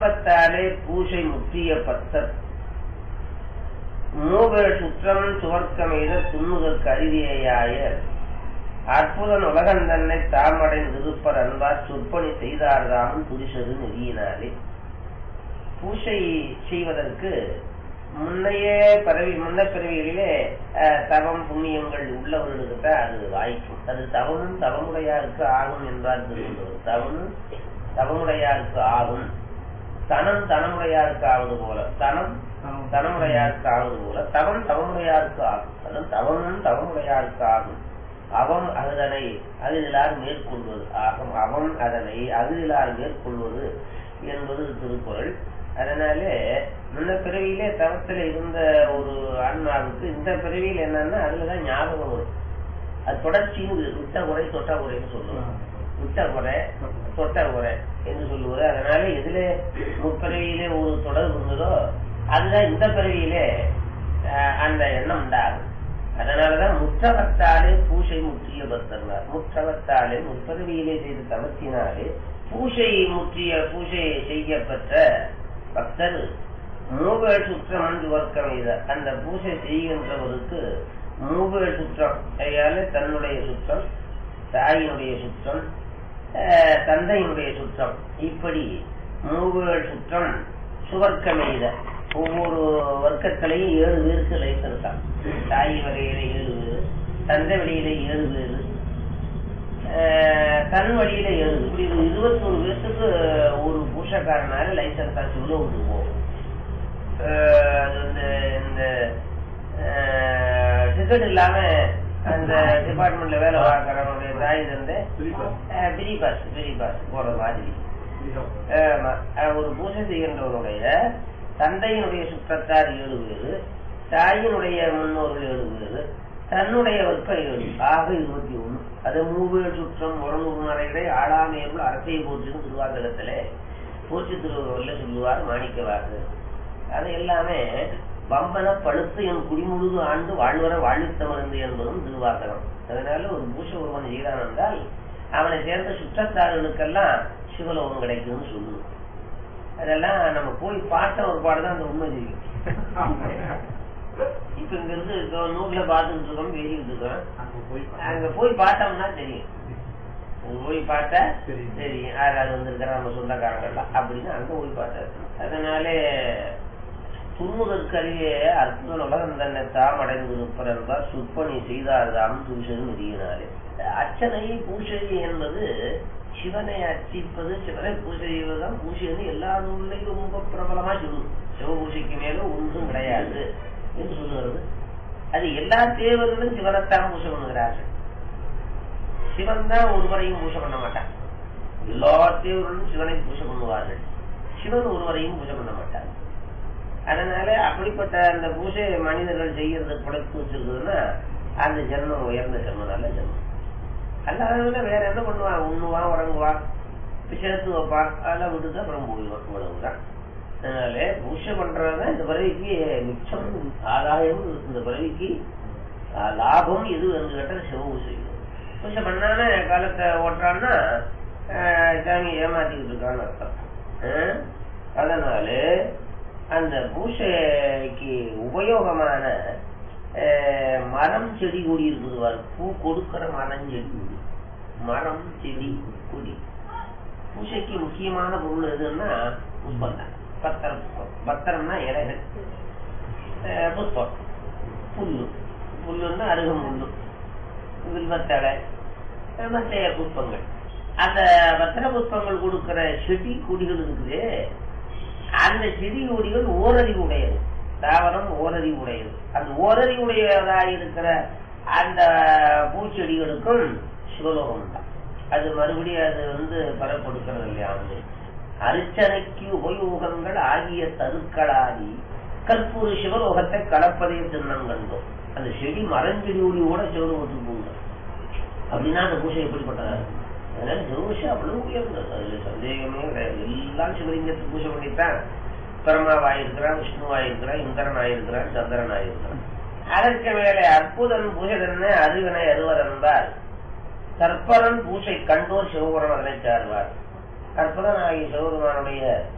விருப்பத்தாலே பூசை முற்றிய பத்தர் மூவர் சுற்றம் சுவர்க்கமெய்த துண்ணுதற்கு அருவியையாய அற்புதன் உலகன் தன்னை தாமடைந்திருப்பர் அன்பார் சொற்பணி செய்தார்தாம் புரிசது நெறியினாலே பூசை செய்வதற்கு முன்னையே பரவி முன்ன பிறவிகளிலே அஹ், தவம் புண்ணியங்கள் உள்ளவர்களுக்கு தான் அது வாய்க்கும் அது தவமும் தவமுடையாருக்கு ஆகும் என்றார் திருவள்ளுவர் தவமும் தவமுடையாருக்கு ஆகும் தனம் தனமுடையாருக்கு ஆவது போல தனம் தனமுடையாருக்கு ஆவது போல தவம் தவமுடையாருக்கு ஆகும் அதான் தவமும் தவமுடையாருக்கு ஆகும் அவம் அதனை அகிலார் மேற்கொள்வது ஆகும் அவம் அதனை அகிலார் மேற்கொள்வது என்பது திருக்குறள் அதனாலே முன்ன பிறவியிலே தவத்தில் இருந்த ஒரு ஆன்மாவுக்கு இந்த பிறவியில் என்னன்னா அதுலதான் ஞாபகம் வரும் அது தொடர்ச்சின்னு விட்ட குறை தொட்ட குறைன்னு சொல்லுவோம் விட்ட குறை தொட்ட குறை என்று சொல்லுவது அதனால எதுல முற்பிறவியிலே ஒரு தொடர் இருந்ததோ அதுதான் இந்த பிறவியிலே அஹ், அந்த எண்ணம் உண்டாகும் அதனாலதான் முற்றவத்தாலே பூசை முற்றிய பக்தர்னார் முற்றவத்தாலே முற்பிறவியிலே செய்த தவத்தினாலே பூசை முற்றிய பூசை செய்யப்பட்ட பக்தர் மூவேழ் சுற்றம் அன்று வர்க்கம் இது அந்த பூசை செய்கின்றவருக்கு மூவேழ் சுற்றம் கையால தன்னுடைய சுற்றம் தாயினுடைய சுற்றம் அஹ், தந்தையினுடைய சுற்றம் இப்படி மூவேழ் சுற்றம் சுவர்க்கமெய்த ஒவ்வொரு வர்க்கத்திலையும் ஏழு பேருக்கு லைசன்ஸ் தான் தாய் வகையில ஏழு பேரு தந்தை வழியில ஏழு பேரு அஹ், தன் வழியில ஏழு பேரு. இப்படி ஒரு இருபத்தொரு பேர்த்துக்கு ஒரு பூஷக்காரனால லைசன்ஸ் ஆச்சு உள்ள விட்டு போகும் அஹ், அது வந்து இந்த டிக்கெட் இல்லாம அந்த டிபார்ட்மெண்ட்ல வேலை பார்க்கறவனுடைய தாய் தந்தை பிரி பாஸ் பிரி பாஸ் போற மாதிரி ஆமா. அஹ் ஒரு பூஜை செய்கின்றவனுடைய தந்தையினுடைய சுற்றத்தார் ஏழு பேரு தாயினுடைய முன்னோர்கள் ஏழு பேரு தன்னுடைய வர்க்கம் ஏழு ஆக இருபத்தி ஒண்ணு அது மூவேழு சுற்றம் முரநூறு மறைகளை ஆளாமையுள்ள அரசையை போச்சுன்னு திருவாசகத்துல போச்சு திருவள்ளுவர்ல சொல்லுவார் மாணிக்கவாசர் அது எல்லாமே வம்பன பழுத்து என் குடிமுழுது ஆண்டு வாழ்வர வாழ்த்தமர்ந்து என்பதும் திருவாசகம் அதனால ஒரு பூஷ ஒருவன் செய்தான் என்றால் அவனை சேர்ந்த சுற்றத்தார்களுக்கெல்லாம் சிவலோகம் கிடைக்கும்னு சொல்லுது அதெல்லாம் நம்ம போய் பார்த்த ஒரு பாடுதான் அந்த உண்மை தெரியும் இப்ப இங்க இருந்து இப்போ நூல்ல பார்த்துட்டு இருக்கோம் பேசிக்கிட்டு இருக்கோம் அங்க போய் பார்த்தோம்னா தெரியும் அங்க போய் பார்த்தா தெரியும். தெரியும் யாராவது வந்திருக்கிற நம்ம சொந்தக்காரங்கள்லாம் அப்படின்னு அங்க போய் பார்த்தா அதனாலே துண்ணுதற்கரிய அற்புத உலகம் தன்னை தாம் அடைந்திருப்பர் என்பார் சுற்பணி செய்தார்தாம் தூஷன் நெறியினாலே அர்ச்சனை பூஷை என்பது சிவனை அர்ச்சிப்பது சிவனை பூஜை செய்வதுதான் பூஜைன்னு எல்லா நூல்லையும் ரொம்ப பிரபலமா சொல்லுது சிவ பூஜைக்கு மேல ஒன்றும் கிடையாது என்று சொல்லுகிறது அது எல்லா தேவர்களும் சிவனைத்தான் பூஜை பண்ணுகிறார்கள் சிவன் தான் ஒருவரையும் பூஜை பண்ண மாட்டான் எல்லா தேவர்களும் சிவனை பூஜை பண்ணுவார்கள் சிவன் ஒருவரையும் பூஜை பண்ண மாட்டார் அதனால அப்படிப்பட்ட அந்த பூஜை மனிதர்கள் செய்யறது படைத்து வச்சிருக்குதுன்னா அந்த ஜென்மம் உயர்ந்த ஜென்மம் நல்ல ஜென்மம் அல்லாதவங்க வேற என்ன பண்ணுவான் உண்ணுவான் உறங்குவான் சேர்த்து வைப்பான் அதெல்லாம் விட்டுட்டு அப்புறம் போயிடுவான் இவ்வளவுதான் அதனால பூஜை பண்றதுதான் இந்த பிறவிக்கு மிச்சம் ஆதாயம் இந்த பிறவிக்கு ஆஹ், லாபம் எது என்று கேட்டால் சிவ பூஜை பூஜை பண்ணாம காலத்தை ஓட்டுறான்னா ஆஹ், சாமி ஏமாத்திக்கிட்டு இருக்கான்னு அர்த்தம் ஆஹ், அதனால அந்த பூசைக்கு உபயோகமான ஆஹ், மரம் செடி கொடி இருக்குது பாரு. பூ கொடுக்கிற மரம் செடி கொடி மரம் செடி கொடி பூசைக்கு முக்கியமான பொருள் எதுன்னா புஷ்பம் தான் பத்திரம் புஷ்பம் பத்திரம்னா இலைகள் ஆஹ், புஷ்பம் புல்லு புல்லுன்னா அருகம் புல்லு வில்வத்தலை ஆஹ், மற்ற புஷ்பங்கள் அந்த பத்திர புஷ்பங்கள் கொடுக்கிற செடி கொடிகள் இருக்குது அந்த செடி கொடிகள் ஓரறிவு உடையது தாவரம் ஓரறிவு உடையது அந்த ஓரறிவு உடையதாக இருக்கிற அந்த பூச்செடிகளுக்கும் சிவலோகம் தான் அது மறுபடியும் அது வந்து பரப்படுக்கிறது இல்லையா வந்து அர்ச்சனைக்கு உபயோகங்கள் ஆகிய தருக்களாதி கற்பூர சிவலோகத்தை கலப்பதே சின்னம் கண்டோம் அந்த செடி மரஞ்செடி ஒடியோட சிவலோகத்துக்கு போகுது அப்படின்னா அந்த பூஜை எப்படிப்பட்டதா அதனால ஜோஷி அவ்வளவு உயர்ந்தது அதுல சந்தேகமே கிடையாது எல்லாம் சிவலிங்கத்துக்கு பூஜை பண்ணித்தான் பரமாவாயிருக்கிறான் விஷ்ணுவாயிருக்கிறான் இந்திரன் ஆயிருக்கிறான் சந்திரன் ஆயிருக்கிறான் அதற்கு மேலே அற்புதன் பூஜை தன்னை அறிவினை அறுவர் என்பார் கற்பரன் பூசை கண்டோர் சிவபுரம் அதனை சார்வார் கற்பதன் ஆகிய சிவபெருமானுடைய